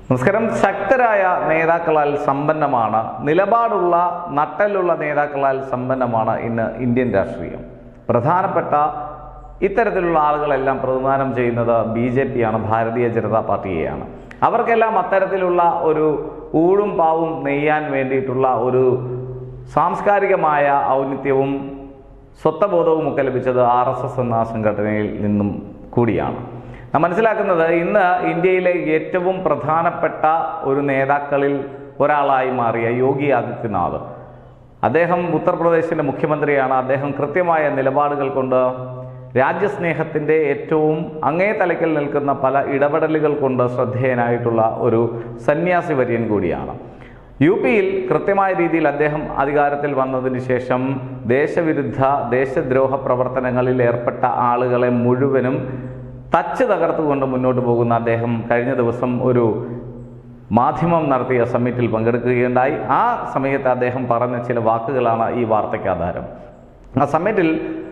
നമസ്കാരം ശക്തരായ നേതാക്കളാൽ സമ്പന്നമാണ് നിലപാടുള്ള നട്ടലുള്ള നേതാക്കളാൽ സമ്പന്നമാണ് ഇന്ന് ഇന്ത്യൻ രാഷ്ട്രീയം പ്രധാനപ്പെട്ട ഇത്തരത്തിലുള്ള ആളുകളെല്ലാം പ്രതിദാനം ചെയ്യുന്നത് ബി ജെ പി ആണ് ഭാരതീയ ജനതാ പാർട്ടിയെയാണ് അവർക്കെല്ലാം അത്തരത്തിലുള്ള ഒരു ഊഴും പാവും നെയ്യാൻ വേണ്ടിയിട്ടുള്ള ഒരു സാംസ്കാരികമായ ഔന്നിത്യവും സ്വത്വബോധവും ഒക്കെ ലഭിച്ചത് ആർ എസ് എസ് എന്ന സംഘടനയിൽ നിന്നും കൂടിയാണ് നാം മനസ്സിലാക്കുന്നത് ഇന്ന് ഇന്ത്യയിലെ ഏറ്റവും പ്രധാനപ്പെട്ട ഒരു നേതാക്കളിൽ ഒരാളായി മാറിയ യോഗി ആദിത്യനാഥ് അദ്ദേഹം ഉത്തർപ്രദേശിൻ്റെ മുഖ്യമന്ത്രിയാണ് അദ്ദേഹം കൃത്യമായ നിലപാടുകൾ കൊണ്ട് രാജ്യസ്നേഹത്തിൻ്റെ ഏറ്റവും അങ്ങേ തലയ്ക്കൽ നിൽക്കുന്ന പല ഇടപെടലുകൾ കൊണ്ട് ശ്രദ്ധേയനായിട്ടുള്ള ഒരു സന്യാസി വര്യൻ കൂടിയാണ് യു പിയിൽ കൃത്യമായ രീതിയിൽ അദ്ദേഹം അധികാരത്തിൽ വന്നതിന് ശേഷം ദേശവിരുദ്ധ ദേശദ്രോഹ പ്രവർത്തനങ്ങളിൽ ഏർപ്പെട്ട ആളുകളെ മുഴുവനും തച്ച് തകർത്തുകൊണ്ട് മുന്നോട്ട് പോകുന്ന അദ്ദേഹം കഴിഞ്ഞ ദിവസം ഒരു മാധ്യമം നടത്തിയ സമ്മിറ്റിൽ പങ്കെടുക്കുകയുണ്ടായി ആ സമയത്ത് അദ്ദേഹം പറഞ്ഞ ചില വാക്കുകളാണ് ഈ വാർത്തയ്ക്ക് ആധാരം ആ സമ്മിറ്റിൽ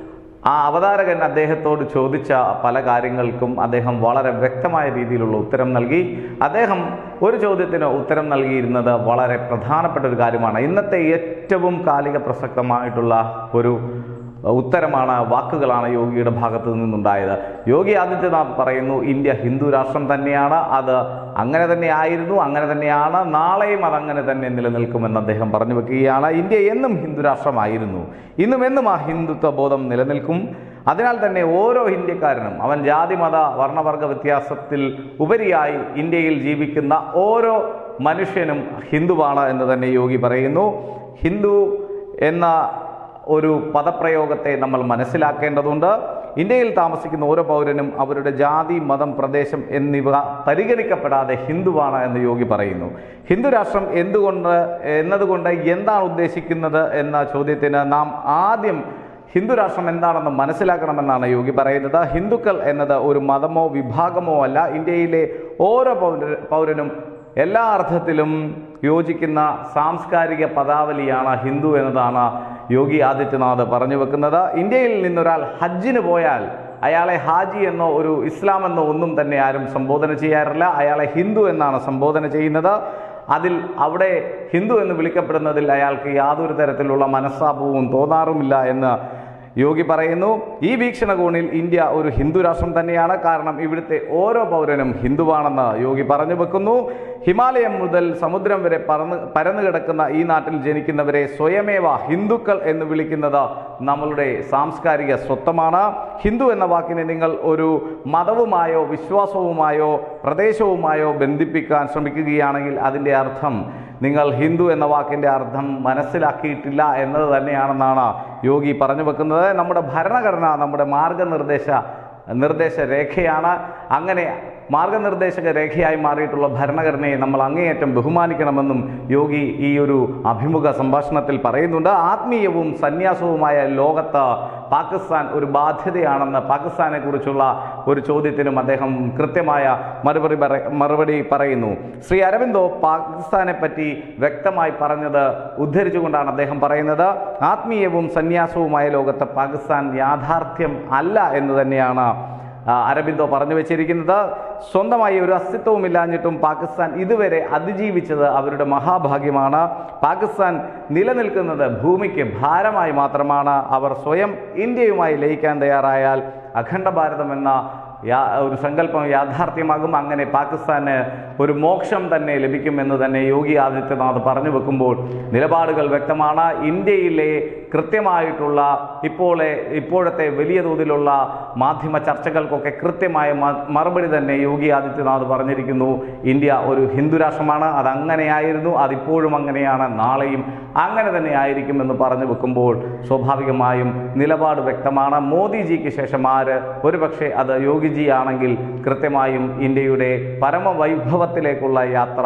ആ അവതാരകൻ അദ്ദേഹത്തോട് ചോദിച്ച പല കാര്യങ്ങൾക്കും അദ്ദേഹം വളരെ വ്യക്തമായ രീതിയിലുള്ള ഉത്തരം നൽകി അദ്ദേഹം ഒരു ചോദ്യത്തിന് ഉത്തരം നൽകിയിരുന്നത് വളരെ പ്രധാനപ്പെട്ട ഒരു കാര്യമാണ് ഇന്നത്തെ ഏറ്റവും കാലിക പ്രസക്തമായിട്ടുള്ള ഒരു ഉത്തരമാണ് വാക്കുകളാണ് യോഗിയുടെ ഭാഗത്തു നിന്നുണ്ടായത് യോഗി ആദിത്യനാഥ് പറയുന്നു ഇന്ത്യ ഹിന്ദു രാഷ്ട്രം തന്നെയാണ് അത് അങ്ങനെ തന്നെ ആയിരുന്നു അങ്ങനെ തന്നെയാണ് നാളെയും അതങ്ങനെ തന്നെ നിലനിൽക്കുമെന്ന് അദ്ദേഹം പറഞ്ഞു വെക്കുകയാണ് ഇന്ത്യ എന്നും ഹിന്ദു രാഷ്ട്രമായിരുന്നു ഇന്നും എന്നും ആ ഹിന്ദുത്വ ബോധം നിലനിൽക്കും അതിനാൽ തന്നെ ഓരോ ഇന്ത്യക്കാരനും അവൻ ജാതി മത വർണ്ണവർഗ വ്യത്യാസത്തിൽ ഉപരിയായി ഇന്ത്യയിൽ ജീവിക്കുന്ന ഓരോ മനുഷ്യനും ഹിന്ദുവാണ് എന്ന് തന്നെ യോഗി പറയുന്നു ഹിന്ദു എന്ന ഒരു പദപ്രയോഗത്തെ നമ്മൾ മനസ്സിലാക്കേണ്ടതുണ്ട് ഇന്ത്യയിൽ താമസിക്കുന്ന ഓരോ പൗരനും അവരുടെ ജാതി മതം പ്രദേശം എന്നിവ പരിഗണിക്കപ്പെടാതെ ഹിന്ദുവാണ് എന്ന് യോഗി പറയുന്നു ഹിന്ദു രാഷ്ട്രം എന്തുകൊണ്ട് എന്നതുകൊണ്ട് എന്താണ് ഉദ്ദേശിക്കുന്നത് എന്ന ചോദ്യത്തിന് നാം ആദ്യം ഹിന്ദു രാഷ്ട്രം എന്താണെന്ന് മനസ്സിലാക്കണമെന്നാണ് യോഗി പറയുന്നത് ഹിന്ദുക്കൾ എന്നത് ഒരു മതമോ വിഭാഗമോ അല്ല ഇന്ത്യയിലെ ഓരോ പൗര പൗരനും എല്ലാ അർത്ഥത്തിലും യോജിക്കുന്ന സാംസ്കാരിക പദാവലിയാണ് ഹിന്ദു എന്നതാണ് യോഗി ആദിത്യനാഥ് പറഞ്ഞു വെക്കുന്നത് ഇന്ത്യയിൽ നിന്നൊരാൾ ഹജ്ജിന് പോയാൽ അയാളെ ഹാജി എന്നോ ഒരു ഇസ്ലാം എന്നോ ഒന്നും തന്നെ ആരും സംബോധന ചെയ്യാറില്ല അയാളെ ഹിന്ദു എന്നാണ് സംബോധന ചെയ്യുന്നത് അതിൽ അവിടെ ഹിന്ദു എന്ന് വിളിക്കപ്പെടുന്നതിൽ അയാൾക്ക് യാതൊരു തരത്തിലുള്ള മനസ്താപവും തോന്നാറുമില്ല എന്ന് യോഗി പറയുന്നു ഈ വീക്ഷണകോണിൽ ഇന്ത്യ ഒരു ഹിന്ദു രാഷ്ട്രം തന്നെയാണ് കാരണം ഇവിടുത്തെ ഓരോ പൗരനും ഹിന്ദുവാണെന്ന് യോഗി പറഞ്ഞു വെക്കുന്നു ഹിമാലയം മുതൽ സമുദ്രം വരെ പറന്ന് പരന്നു കിടക്കുന്ന ഈ നാട്ടിൽ ജനിക്കുന്നവരെ സ്വയമേവ ഹിന്ദുക്കൾ എന്ന് വിളിക്കുന്നത് നമ്മളുടെ സാംസ്കാരിക സ്വത്വമാണ് ഹിന്ദു എന്ന വാക്കിനെ നിങ്ങൾ ഒരു മതവുമായോ വിശ്വാസവുമായോ പ്രദേശവുമായോ ബന്ധിപ്പിക്കാൻ ശ്രമിക്കുകയാണെങ്കിൽ അതിൻ്റെ അർത്ഥം നിങ്ങൾ ഹിന്ദു എന്ന വാക്കിൻ്റെ അർത്ഥം മനസ്സിലാക്കിയിട്ടില്ല എന്നത് തന്നെയാണെന്നാണ് യോഗി പറഞ്ഞു വെക്കുന്നത് നമ്മുടെ ഭരണഘടന നമ്മുടെ മാർഗനിർദ്ദേശ നിർദ്ദേശ രേഖയാണ് അങ്ങനെ മാർഗനിർദ്ദേശക രേഖയായി മാറിയിട്ടുള്ള ഭരണഘടനയെ നമ്മൾ അങ്ങേയറ്റം ബഹുമാനിക്കണമെന്നും യോഗി ഈ ഒരു അഭിമുഖ സംഭാഷണത്തിൽ പറയുന്നുണ്ട് ആത്മീയവും സന്യാസവുമായ ലോകത്ത് പാകിസ്ഥാൻ ഒരു ബാധ്യതയാണെന്ന് പാകിസ്ഥാനെ കുറിച്ചുള്ള ഒരു ചോദ്യത്തിനും അദ്ദേഹം കൃത്യമായ മറുപടി പറ മറുപടി പറയുന്നു ശ്രീ അരവിന്ദോ പാകിസ്ഥാനെ പറ്റി വ്യക്തമായി പറഞ്ഞത് ഉദ്ധരിച്ചുകൊണ്ടാണ് അദ്ദേഹം പറയുന്നത് ആത്മീയവും സന്യാസവുമായ ലോകത്ത് പാകിസ്ഥാൻ യാഥാർത്ഥ്യം അല്ല എന്ന് തന്നെയാണ് ആ, അരബിന്ദോ പറഞ്ഞു വെച്ചിരിക്കുന്നത് സ്വന്തമായി ഒരു അസ്തിത്വവുമില്ലാഞ്ഞിട്ടും പാകിസ്ഥാൻ ഇതുവരെ അതിജീവിച്ചത് അവരുടെ മഹാഭാഗ്യമാണ് പാകിസ്ഥാൻ നിലനിൽക്കുന്നത് ഭൂമിക്ക് ഭാരമായി മാത്രമാണ് അവർ സ്വയം ഇന്ത്യയുമായി ലയിക്കാൻ തയ്യാറായാൽ അഖണ്ഡ ഭാരതം എന്ന യാ ഒരു സങ്കല്പം യാഥാർത്ഥ്യമാകും അങ്ങനെ പാകിസ്ഥാന് ഒരു മോക്ഷം തന്നെ ലഭിക്കുമെന്ന് തന്നെ യോഗി ആദിത്യനാഥ് പറഞ്ഞു വെക്കുമ്പോൾ നിലപാടുകൾ വ്യക്തമാണ് ഇന്ത്യയിലെ കൃത്യമായിട്ടുള്ള ഇപ്പോളെ ഇപ്പോഴത്തെ വലിയ തോതിലുള്ള മാധ്യമ ചർച്ചകൾക്കൊക്കെ കൃത്യമായ മ- മറുപടി തന്നെ യോഗി ആദിത്യനാഥ് പറഞ്ഞിരിക്കുന്നു ഇന്ത്യ ഒരു ഹിന്ദു രാഷ്ട്രമാണ് അത് അങ്ങനെയായിരുന്നു അതിപ്പോഴും അങ്ങനെയാണ് നാളെയും അങ്ങനെ തന്നെ ആയിരിക്കുമെന്ന് പറഞ്ഞു വെക്കുമ്പോൾ സ്വാഭാവികമായും നിലപാട് വ്യക്തമാണ് മോദിജിക്ക് ശേഷം ആര് ഒരുപക്ഷെ അത് യോഗിജി ആണെങ്കിൽ കൃത്യമായും ഇന്ത്യയുടെ പരമവൈഭവത്തിലേക്കുള്ള യാത്ര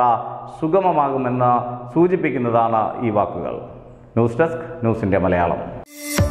സുഗമമാകുമെന്ന് സൂചിപ്പിക്കുന്നതാണ് ഈ വാക്കുകൾ news desk news India Malayalam